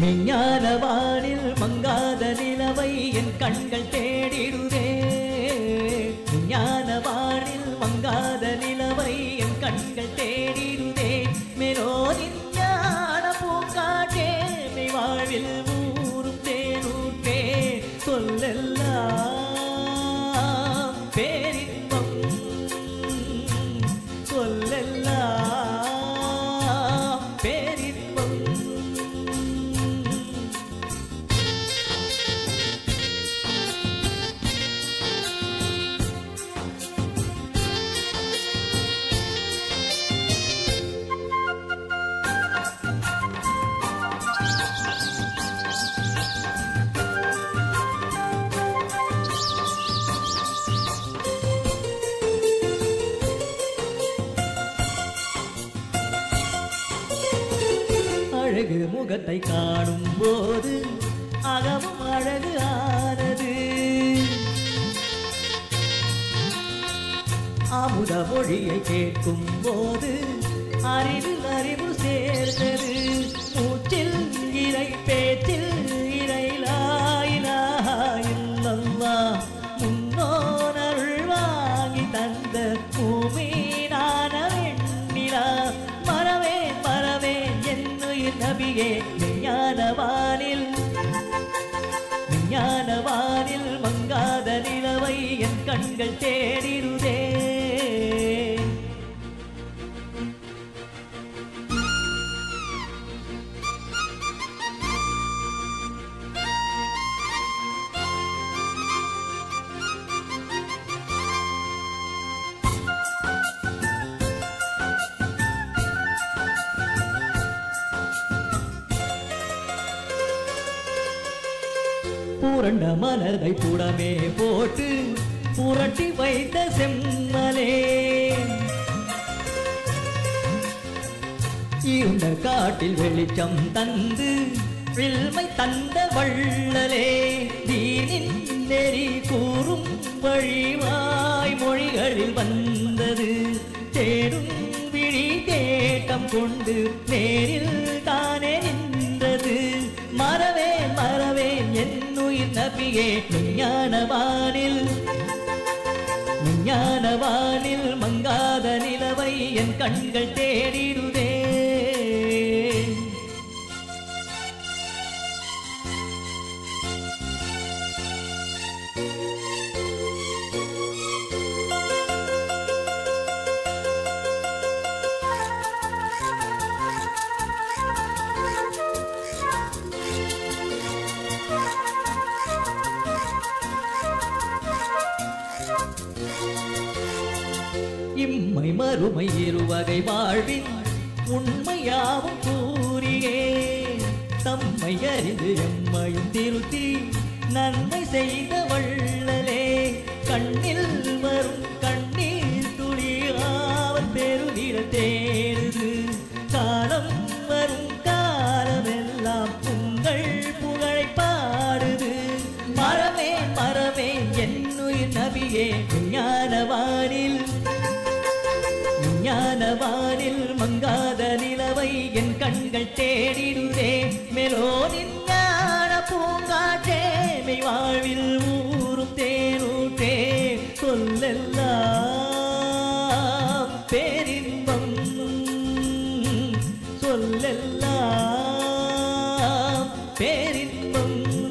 மெஞ்ஞானவானில் மங்காத நிலவை என் கண்கள் தேடிடுதே ஞானவானில் மங்காத நிலவை என் கண்கள் தேடிடுதே மேலோரின் ஞான பூங்காட்டே மெய் வாழ்வில் ஊரும் தேனூற்றே சொல்லெல்லாம் பேரின்பம் சொல்லெல்லாம் பேரின்பம் அழகு முகத்தை காணும் போது அகமும் அழகு ஆனது அமுத மொழியை கேட்கும் போது அறிவில் அறிவு சேர்ந்தது மூச்சில் இறை பேச்சில் இறை லாயிலாயில்லல்லா முன்னோர் அருள் வாங்கி தந்த பூமீனான வெண்ணிலா மறவேன் மறவேன் என்னுயிர் நபியே ஞானவானில் ஞானவானில் மங்காத நிலவை என் கண்கள் தேடிடுதே பூரண்ட மலர்கை புடமே போட்டு புரட்டி வைத்த செம்மலே இருண்ட காட்டில் வெளிச்சம் தந்து வில்மை தந்த வள்ளலே தீனின் நெறி கூறும் வழிவாய் மொழிகளில் வந்தது தேடும் விழி தேட்டம் கொண்டு நேரில் தானே நின்றது மறவேன் மறவேன் என்னுயிர் நபியே ஞானவானில் ஞானவானில் மங்காத நிலவை என் கண்கள் தேடிடுதே இம்மை மறுமை இருவகை வாழ்வின் உண்மையாவும் கூறியே தம்மை அறிந்து எம்மையும் திருத்தி நன்மை செய்த வள்ளலே கண்ணில் வரும் கண்ணீர் துளியாவல் பெருவிட தேடுது காலம் வரும் காலமெல்லாம் உங்கள் புகழை பாடுது மரமே மரமே என்னுயிர் நபியே ஞானவானில் ஞானவானில் மங்காத நிலவை என் கண்கள் தேடிடுதே மேலோனின் ஞான பூங்காற்றே மெய் வாழ்வில் ஊறும் தேனூற்றே சொல்லெல்லாம் பேரின்பம் சொல்லெல்லாம் பேரின்பம்